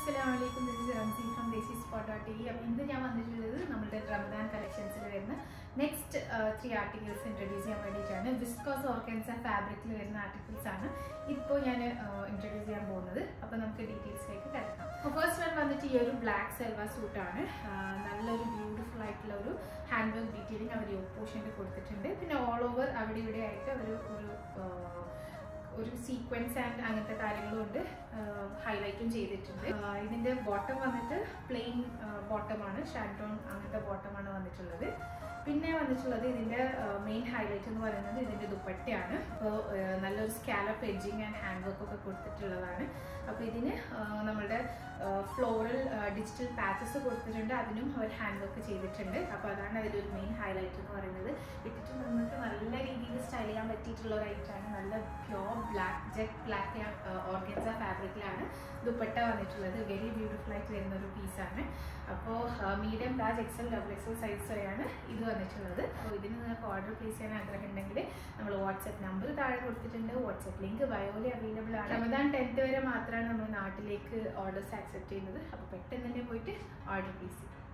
അസ്സലാമലൈക്കും this is Ramsi from Desi spot dot E അപ്പോൾ ഇന്ന് ഞാൻ വന്നിട്ടുള്ളത് നമ്മുടെ റമദാൻ കളക്ഷൻസിൽ വരുന്ന നെക്സ്റ്റ് ത്രീ ആർട്ടിക്കിൾസ് ഇൻട്രൊഡ്യൂസ് ചെയ്യാൻ വേണ്ടിയിട്ടാണ് വിസ്കോസ് ഓർഗൻസ ഫാബ്രിക്കിൽ വരുന്ന ആർട്ടിക്കിൾസ് ആണ് ഇപ്പോൾ ഞാൻ ഇൻട്രൊഡ്യൂസ് ചെയ്യാൻ പോകുന്നത് അപ്പോൾ നമുക്ക് ഡീറ്റെയിൽസിലേക്ക് കിടക്കാം അപ്പോൾ ഫസ്റ്റ് വൺ വന്നിട്ട് ഈ ഒരു ബ്ലാക്ക് സെൽവ സൂട്ടാണ് നല്ലൊരു ബ്യൂട്ടിഫുൾ ആയിട്ടുള്ള ഒരു ഹാൻഡ് വർക്ക് ഡീറ്റെയിലിംഗ് അവർ പോർഷനിൽ കൊടുത്തിട്ടുണ്ട് പിന്നെ ഓൾ ഓവർ അവിടെ ഇവിടെ ആയിട്ട് അവർ ഒരു ആ, ഒരു സീക്വൻസ് ആൻഡ് അങ്ങനത്തെ കാര്യങ്ങളും ഉണ്ട് ഹൈലൈറ്റും ചെയ്തിട്ടുണ്ട് ആ, ഇതിന്റെ ബോട്ടം വന്നിട്ട് പ്ലെയിൻ ബോട്ടമാണ് ഷാൻറ്റോൺ അങ്ങനത്തെ ബോട്ടമാണ് വന്നിട്ടുള്ളത് പിന്നെ വന്നിട്ടുള്ളത് ഇതിന്റെ മെയിൻ ഹൈലൈറ്റ് എന്ന് പറയുന്നത് ഇതിന്റെ ദുപ്പട്ടയാണ് അപ്പോൾ നല്ലൊരു scallop edging and hand work ഒക്കെ കൊടുത്തിട്ടുള്ളതാണ് അപ്പോൾ ഇതിന് ആ, നമ്മളുടെ ഫ്ലോറൽ ഡിജിറ്റൽ പാച്ചസ് കൊടുത്തിട്ടുണ്ട് അതിനും അവർ ഹാൻഡ് വർക്ക് ചെയ്തിട്ടുണ്ട് അപ്പോൾ അതാണ് അതിലൊരു മെയിൻ ഹൈലൈറ്റ് എന്ന് പറയുന്നത് ഇട്ടിട്ട് നമുക്ക് നല്ല രീതിയിൽ സ്റ്റൈൽ ചെയ്യാൻ പറ്റിയിട്ടുള്ള ഒരു ഐറ്റാണ് നല്ല pure black jet black organza ഫാബ്രിക്കിലാണ് ദുപ്പട്ട വന്നിട്ടുള്ളത് വെരി ബ്യൂട്ടിഫുൾ ആയിട്ട് വരുന്ന ഒരു പീസാണ് അപ്പോൾ medium large XL double XL size വരെയാണ് ഇത് വന്നിട്ടുള്ളത് അപ്പോൾ ഇതിന് നിങ്ങൾക്ക് ഓർഡർ പ്ലേസ് ചെയ്യാൻ ആഗ്രഹം ഉണ്ടെങ്കിൽ നമ്മൾ വാട്സപ്പ് നമ്പർ താഴെ കൊടുത്തിട്ടുണ്ട് വാട്സപ്പ് ലിങ്ക് ബയോലി അവൈലബിൾ ആണ് റമദാൻ ടെൻത്ത് വരെ മാത്രമാണ് നമ്മൾ നാട്ടിലേക്ക് ഓർഡേഴ്സ് ആക്സെപ്റ്റ് ചെയ്യുന്നത് അപ്പോൾ പെട്ടെന്ന് തന്നെ പോയിട്ട് ഓർഡർ പ്ലേസ് ചെയ്യും